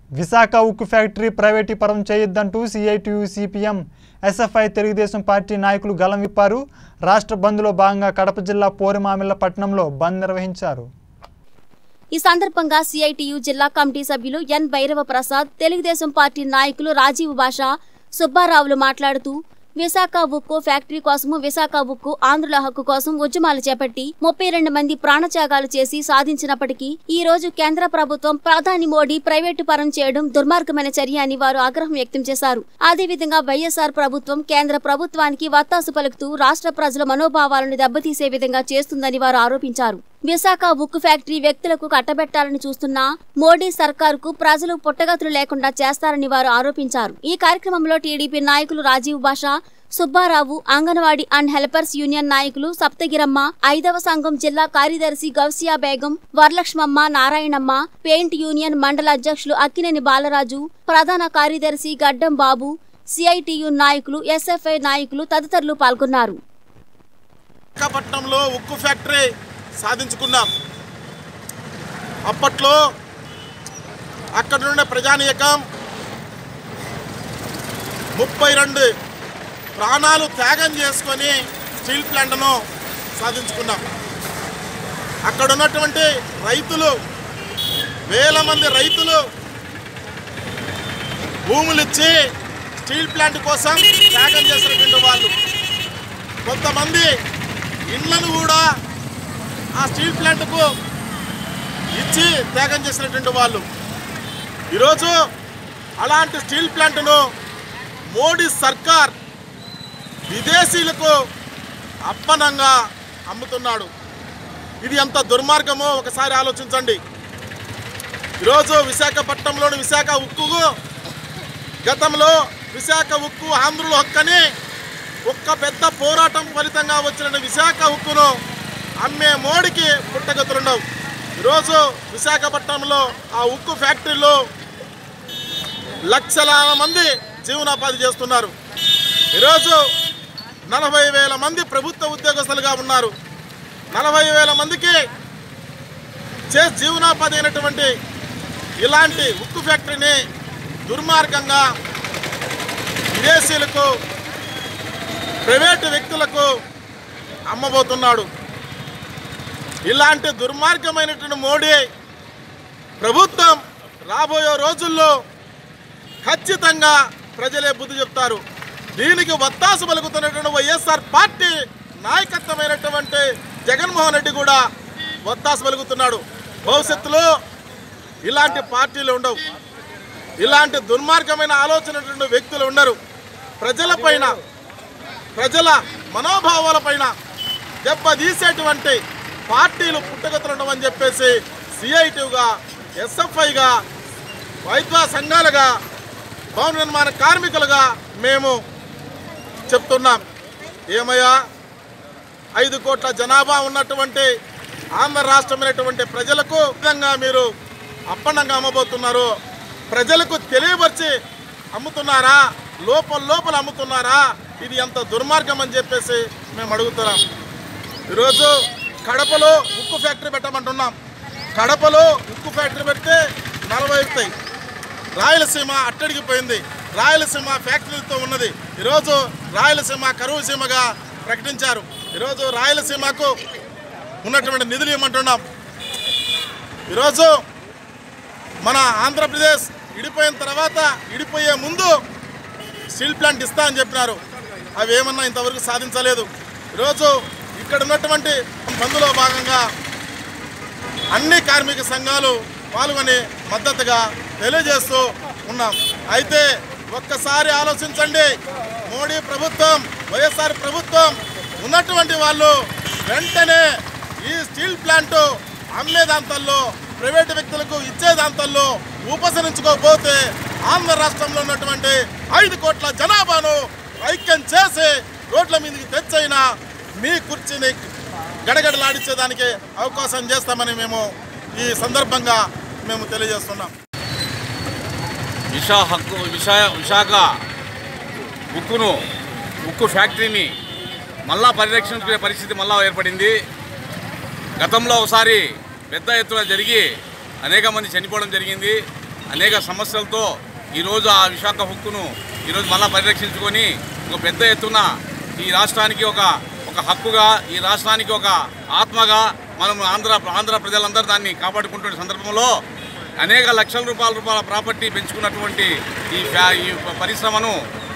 విశాఖ ఉక్కు ఫ్యాక్టరీ ప్రైవేటీకరణ చేయొద్దంటూ CITU CPM SFI Telugu Desam party నాయకులు గలం విప్పారు రాష్ట్ర బంద్లో భాగంగా కడప జిల్లా పోరిమామిళ్ల పట్టణంలో బంద్ నిర్వహించారు ఈ సందర్భంగా సిఐటియు జిల్లా కమిటీ సభ్యులు ఎన్ భైరవ ప్రసాద్ తెలుగుదేశం పార్టీ నాయకులు రాజీవ్ భాష సుబ్బారావులు మాట్లాడుతూ విశాఖ ఉక్కు ఫ్యాక్టరీ కోసము విశాఖ ఉక్కు ఆంధ్రుల హక్కు కోసం ఉద్యమాలు చేపట్టి ముప్పై రెండు మంది ప్రాణత్యాగాలు చేసి సాధించినప్పటికీ ఈ రోజు కేంద్ర ప్రభుత్వం ప్రధాని మోడీ ప్రైవేటు పరం చేయడం దుర్మార్గమైన చర్య అని వారు ఆగ్రహం వ్యక్తం చేశారు అదేవిధంగా వైఎస్ఆర్ ప్రభుత్వం కేంద్ర ప్రభుత్వానికి వత్తాసు పలుకుతూ రాష్ట్ర ప్రజల మనోభావాలను దెబ్బతీసే విధంగా చేస్తుందని వారు ఆరోపించారు విశాఖ ఉక్కు ఫ్యాక్టరీ వ్యక్తులకు కట్టబెట్టాలని చూస్తున్న మోడీ సర్కారుకు ప్రజలు పుట్టగతులు లేకుండా చేస్తారని వారు ఆరోపించారు ఈ కార్యక్రమంలో టీడీపీ నాయకులు Rajiv Basha Subbarao Anganwadi and helpers union నాయకులు సప్తగిరమ్మ ఐదవ సంఘం జిల్లా కార్యదర్శి గౌసియా బేగం వరలక్ష్మమ్మ నారాయణమ్మ పెయింట్ యూనియన్ మండల అధ్యక్షులు అక్కినేని బాలరాజు ప్రధాన కార్యదర్శి గడ్డం బాబు సిఐటియు నాయకులు ఎస్ఎఫ్ఐ నాయకులు తదితరులు పాల్గొన్నారు విశాఖపట్నంలో ఉక్కు ఫ్యాక్టరీ సాధించుకున్నాం అప్పట్లో అక్కడ నుండే ప్రజానీయకం ముప్పై రెండు ప్రాణాలు త్యాగం చేసుకొని స్టీల్ ప్లాంట్ను సాధించుకున్నాం అక్కడ ఉన్నటువంటి రైతులు వేల మంది రైతులు భూములు ఇచ్చి స్టీల్ ప్లాంట్ కోసం త్యాగం చేసినటువంటి వాళ్ళు కొంతమంది ఇండ్లను కూడా ఆ స్టీల్ ప్లాంట్కు ఇచ్చి త్యాగం చేసినటువంటి వాళ్ళు ఈరోజు అలాంటి స్టీల్ ప్లాంట్ను మోడీ సర్కార్ విదేశీయులకు అప్పనంగా అమ్ముతున్నాడు ఇది ఎంత దుర్మార్గమో ఒకసారి ఆలోచించండి ఈరోజు విశాఖపట్నంలోని విశాఖ ఉక్కుకు గతంలో విశాఖ ఉక్కు ఆంధ్రుల హక్కని ఒక్క పెద్ద పోరాటం ఫలితంగా వచ్చిన విశాఖ ఉక్కును అమ్మే మోడీకి పుట్టగతులుండవు ఈరోజు విశాఖపట్నంలో ఆ ఉక్కు ఫ్యాక్టరీలో లక్షలాది మంది జీవనోపాధి చేస్తున్నారు ఈరోజు నలభై వేల మంది ప్రభుత్వ ఉద్యోగస్తులుగా ఉన్నారు నలభై వేల మందికి చే జీవనోపాధి అయినటువంటి ఇలాంటి ఉక్కు ఫ్యాక్టరీని దుర్మార్గంగా విదేశీయులకు ప్రైవేటు వ్యక్తులకు అమ్మబోతున్నాడు ఇలాంటి దుర్మార్గమైనటువంటి మోడీ ప్రభుత్వం రాబోయే రోజుల్లో ఖచ్చితంగా ప్రజలే బుద్ధి చెప్తారు దీనికి వత్తాసు పలుకుతున్నటువంటి వైఎస్ఆర్ పార్టీ నాయకత్వమైనటువంటి జగన్మోహన్ రెడ్డి కూడా వత్తాసు పలుకుతున్నాడు భవిష్యత్తులో ఇలాంటి పార్టీలు ఉండవు ఇలాంటి దుర్మార్గమైన ఆలోచన వ్యక్తులు ఉండరు ప్రజలపైన ప్రజల మనోభావాలపైన దెబ్బతీసేటువంటి పార్టీలు పుట్టగతులుండవని చెప్పేసి సిఐటివ్గా ఎస్ఎఫ్ఐగా వైద్య సంఘాలుగా భవన నిర్మాణ కార్మికులుగా మేము చెప్తున్నాం ఏమయ్యా ఐదు కోట్ల జనాభా ఉన్నటువంటి ఆంధ్ర రాష్ట్రమైనటువంటి ప్రజలకు విధంగా మీరు అప్పన్నంగా అమ్మబోతున్నారు ప్రజలకు తెలియపరిచి అమ్ముతున్నారా లోపల లోపల అమ్ముతున్నారా ఇది ఎంత దుర్మార్గం అని చెప్పేసి మేము అడుగుతున్నాం ఈరోజు కడపలో ఉక్కు ఫ్యాక్టరీ పెట్టమంటున్నాం కడపలో ఉక్కు ఫ్యాక్టరీ పెడితే నలభై అవుతాయి రాయలసీమ అట్టడిగిపోయింది రాయలసీమ ఫ్యాక్టరీలతో ఉన్నది ఈరోజు రాయలసీమ కరువు సీమగా ప్రకటించారు ఈరోజు రాయలసీమకు ఉన్నటువంటి నిధులు ఇవ్వమంటున్నాం ఈరోజు మన ఆంధ్రప్రదేశ్ ఇడిపోయిన తర్వాత ఇడిపోయే ముందు స్టీల్ ప్లాంట్ ఇస్తా అని చెప్పినారు అవి ఏమన్నా ఇంతవరకు సాధించలేదు ఈరోజు ఇక్కడ ఉన్నటువంటి బంద్లో భాగంగా అన్ని కార్మిక సంఘాలు పాల్గొని మద్దతుగా తెలియజేస్తూ ఉన్నాం అయితే ఒక్కసారి ఆలోచించండి మోడీ ప్రభుత్వం వైఎస్ఆర్ ప్రభుత్వం ఉన్నటువంటి వాళ్ళు వెంటనే ఈ స్టీల్ ప్లాంట్ అమ్మే దాంతల్లో ప్రైవేటు వ్యక్తులకు ఇచ్చే దాంతల్లో ఉపసరించుకోకపోతే ఆంధ్ర రాష్ట్రంలో ఉన్నటువంటి ఐదు కోట్ల జనాభాను ఐక్యం చేసి రోడ్ల మీదకి తెచ్చైనా మీ కుర్చీని గడగడలాడించేదానికి అవకాశం చేస్తామని మేము ఈ సందర్భంగా మేము తెలియజేస్తున్నాం విశా హక్కు విశా విశాఖ ఉక్కును ఉక్కు ఫ్యాక్టరీని మళ్ళా పరిరక్షించుకునే పరిస్థితి మళ్ళా ఏర్పడింది గతంలో ఒకసారి పెద్ద ఎత్తున జరిగి అనేక మంది చనిపోవడం జరిగింది అనేక సమస్యలతో ఈరోజు ఆ విశాఖ హక్కును ఈరోజు మళ్ళా పరిరక్షించుకొని ఒక పెద్ద ఎత్తున ఈ రాష్ట్రానికి ఒక ఒక హక్కుగా ఈ రాష్ట్రానికి ఒక ఆత్మగా మనం ఆంధ్ర ఆంధ్ర ప్రజలందరూ దాన్ని కాపాడుకుంటున్న సందర్భంలో అనేక లక్షల రూపాయల రూపాయల ప్రాపర్టీ పెంచుకున్నటువంటి ఈ ఫ్యా ఈ పరిశ్రమను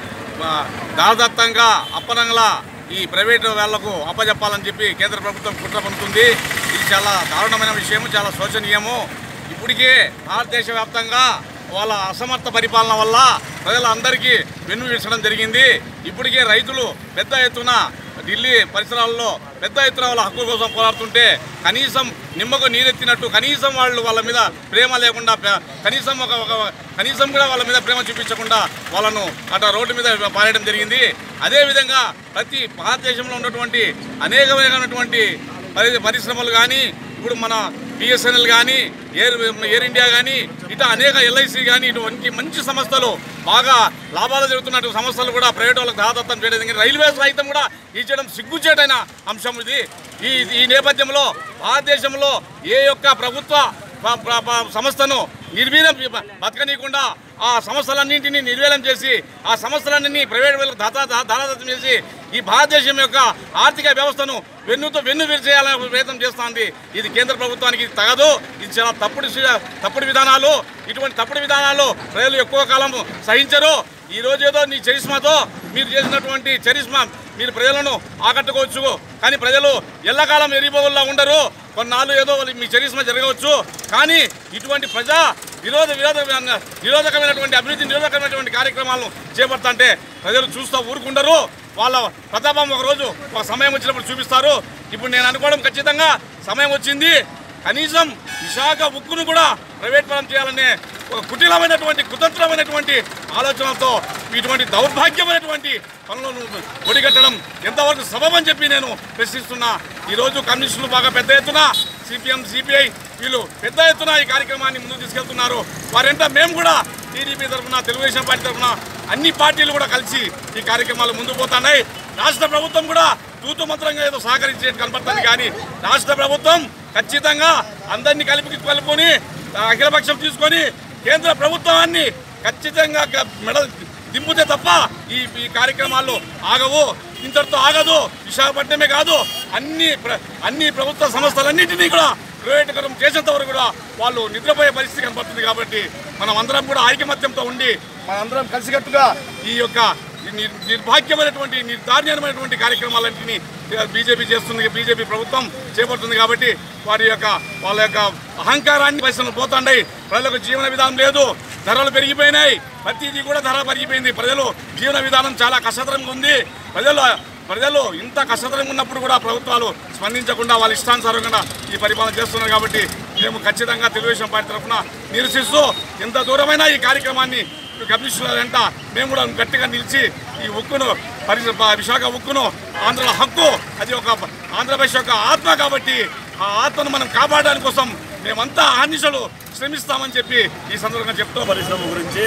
ఆ, దారదత్తంగా అప్పనంగా ఈ ప్రైవేటు వాళ్లకు అప్పజెప్పాలని చెప్పి కేంద్ర ప్రభుత్వం కుట్ర పనుతుంది ఇది చాలా దారుణమైన విషయము చాలా శోచనీయము ఇప్పటికే భారతదేశ వ్యాప్తంగా వాళ్ళ అసమర్థ పరిపాలన వల్ల ప్రజలందరికీ వెన్ను విసడం జరిగింది ఇప్పటికే రైతులు పెద్ద ఎత్తున ఢిల్లీ పరిసరాల్లో పెద్ద ఎత్తున వాళ్ళ హక్కు కోసం పోరాడుతుంటే కనీసం నిమ్మకు నీరెత్తినట్టు కనీసం వాళ్ళు వాళ్ళ మీద ప్రేమ లేకుండా ప- కనీసం ఒక ఒక కనీసం కూడా వాళ్ళ మీద ప్రేమ చూపించకుండా వాళ్ళను అట్లా రోడ్డు మీద పారేయడం జరిగింది అదేవిధంగా ప్రతి భారతదేశంలో ఉన్నటువంటి అనేకమైనటువంటి పరి పరిశ్రమలు కానీ ఇప్పుడు మన బిఎస్ఎన్ఎల్ కానీ ఎయిర్ ఎయిర్ ఇండియా కానీ ఇట్లా అనేక ఎల్ఐసి కానీ ఇటువంటి మంచి సంస్థలు బాగా లాభాలు జరుగుతున్నటువంటి సంస్థలు కూడా ప్రైవేట్ వాళ్ళకి దాదాత్వం చేయడం జరిగింది. రైల్వే సహితం కూడా ఇచ్చడం సిగ్గుచేటైన అంశం ఇది ఈ ఈ నేపథ్యంలో భారతదేశంలో ఏ యొక్క ప్రభుత్వ ప- ప- ప- సంస్థను నిర్వీర్యం బతకనీయకుండా ఆ సంస్థలన్నింటినీ నిర్వీర్యం చేసి ఆ సంస్థలన్నింటినీ ప్రైవేట్ వాళ్ళకి దాదా దాదాదత్తం చేసి ఈ భారతదేశం యొక్క ఆర్థిక వ్యవస్థను వెన్నుతో వెన్ను విరిచేయాలని ప్రయత్నం చేస్తోంది ఇది కేంద్ర ప్రభుత్వానికి ఇది తగదు ఇది చాలా తప్పుడు సి- తప్పుడు విధానాలు ఇటువంటి తప్పుడు విధానాలు ప్రజలు ఎక్కువ కాలం సహించరు ఈ రోజు ఏదో నీ చరిస్మాతో మీరు చేసినటువంటి చరిస్మా మీరు ప్రజలను ఆకట్టుకోవచ్చు కానీ ప్రజలు ఎల్లకాలం ఎరిపోవుల్లా ఉండరు కొన్నాళ్ళు ఏదో వాళ్ళ మీ చరిస్మా జరగవచ్చు కానీ ఇటువంటి ప్రజా విరోధ విరోధ నిరోధకమైనటువంటి అభివృద్ధి నిరోధకమైనటువంటి కార్యక్రమాలను చేపడతాంటే ప్రజలు చూస్తూ ఊరుకుండరు వాళ్ళ ప్రతాపం ఒక రోజు ఒక సమయం వచ్చినప్పుడు చూపిస్తారు ఇప్పుడు నేను అనుకోవడం ఖచ్చితంగా సమయం వచ్చింది కనీసం విశాఖ ఉక్కును కూడా ప్రైవేట్ పరం చేయాలనే ఒక కుటిలమైనటువంటి కుతంత్రమైనటువంటి ఆలోచనలతో ఇటువంటి దౌర్భాగ్యమైనటువంటి పనులను ఒడిగట్టడం ఎంతవరకు సబబని చెప్పి నేను ప్రశ్నిస్తున్నా ఈరోజు కమ్యూనిస్టులు బాగా పెద్ద ఎత్తున సిపిఎం సిపిఐ వీళ్ళు పెద్ద ఎత్తున ఈ కార్యక్రమాన్ని ముందుకు తీసుకెళ్తున్నారు వారంతా మేము కూడా టీడీపీ తరఫున తెలుగుదేశం పార్టీ తరఫున అన్ని పార్టీలు కూడా కలిసి ఈ కార్యక్రమాలు ముందుకు పోతున్నాయి రాష్ట్ర ప్రభుత్వం కూడా తూతు మంత్రంగా ఏదో సహకరించేట్టు కనపడుతుంది కానీ రాష్ట్ర ప్రభుత్వం ఖచ్చితంగా అందరినీ కలిపి కలుపుకొని ఆ, అఖిలపక్షం తీసుకొని కేంద్ర ప్రభుత్వాన్ని ఖచ్చితంగా గ- మెడ దింపుతే తప్ప ఈ ఈ కార్యక్రమాలు ఆగవు ఇంతటితో ఆగదు విశాఖపట్నమే కాదు అన్ని ప్ర- అన్ని ప్రభుత్వ సంస్థలన్నింటినీ కూడా ప్రైవేటీకరణ చేసేంత వరకు కూడా వాళ్ళు నిద్రపోయే పరిస్థితి కనపడుతుంది కాబట్టి మనం అందరం కూడా ఐకమత్యంతో ఉండి మనందరం కలిసికట్టుగా ఈ యొక్క ఈ నిర్- నిర్భాగ్యమైనటువంటి నిర్దార్యమైనటువంటి కార్యక్రమాలన్నింటినీ బీజేపీ చేస్తుంది బీజేపీ ప్రభుత్వం చేపడుతుంది కాబట్టి వారి యొక్క వాళ్ళ యొక్క అహంకారాన్ని పైసలు పోతుండయి ప్రజలకు జీవన విధానం లేదు ధరలు పెరిగిపోయినాయి ప్రతిదీ కూడా ధర పెరిగిపోయింది ప్రజలు జీవన విధానం చాలా కష్టతరంగా ఉంది ప్రజలు ప్రజలు ఇంత కష్టతరంగా ఉన్నప్పుడు కూడా ప్రభుత్వాలు స్పందించకుండా వాళ్ళ ఇష్టానుసారంగా ఈ పరిపాలన చేస్తున్నారు కాబట్టి మేము ఖచ్చితంగా తెలుగుదేశం పార్టీ తరఫున నిరసిస్తూ ఎంత దూరమైనా ఈ కార్యక్రమాన్ని కమ్యూనిస్టుల వెంట మేము కూడా గట్టిగా నిలిచి ఈ ఉక్కును పరిస విశాఖ ఉక్కును ఆంధ్రుల హక్కు అది ఒక ఆంధ్రప్రదేశ్ యొక్క ఆత్మ కాబట్టి ఆ ఆత్మను మనం కాపాడడానికి కోసం మేమంతా ఆనిషలు శ్రమిస్తామని చెప్పి ఈ సందర్భంగా చెప్తూ పరిశ్రమ గురించి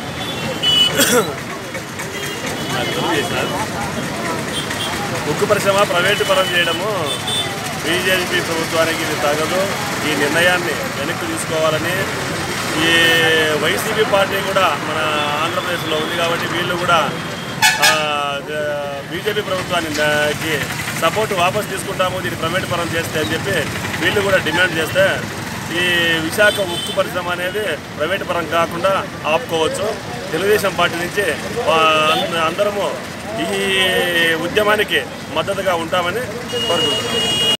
నాకు తెలియజేశారు ఉక్కు పరిశ్రమ ప్రైవేటు పరం చేయడము బీజేపీ ప్రభుత్వానికి ఇది తగదు ఈ నిర్ణయాన్ని వెనక్కి తీసుకోవాలని ఈ వైసీపీ పార్టీ కూడా మన ఆంధ్రప్రదేశ్లో ఉంది కాబట్టి వీళ్ళు కూడా ఆ, ద- బీజేపీ ప్రభుత్వానికి సపోర్ట్ వాపస్ తీసుకుంటాము దీన్ని ప్రైవేట్ పరం చేస్తే అని చెప్పి వీళ్ళు కూడా డిమాండ్ చేస్తే ఈ విశాఖ ఉక్కు పరిశ్రమ అనేది ప్రైవేట్ పరం కాకుండా ఆపుకోవచ్చు తెలుగుదేశం పార్టీ నుంచి ఆ, అన్- అందరము ఈ ఉద్యమానికి మద్దతుగా ఉంటామని కోరుకుంటున్నాం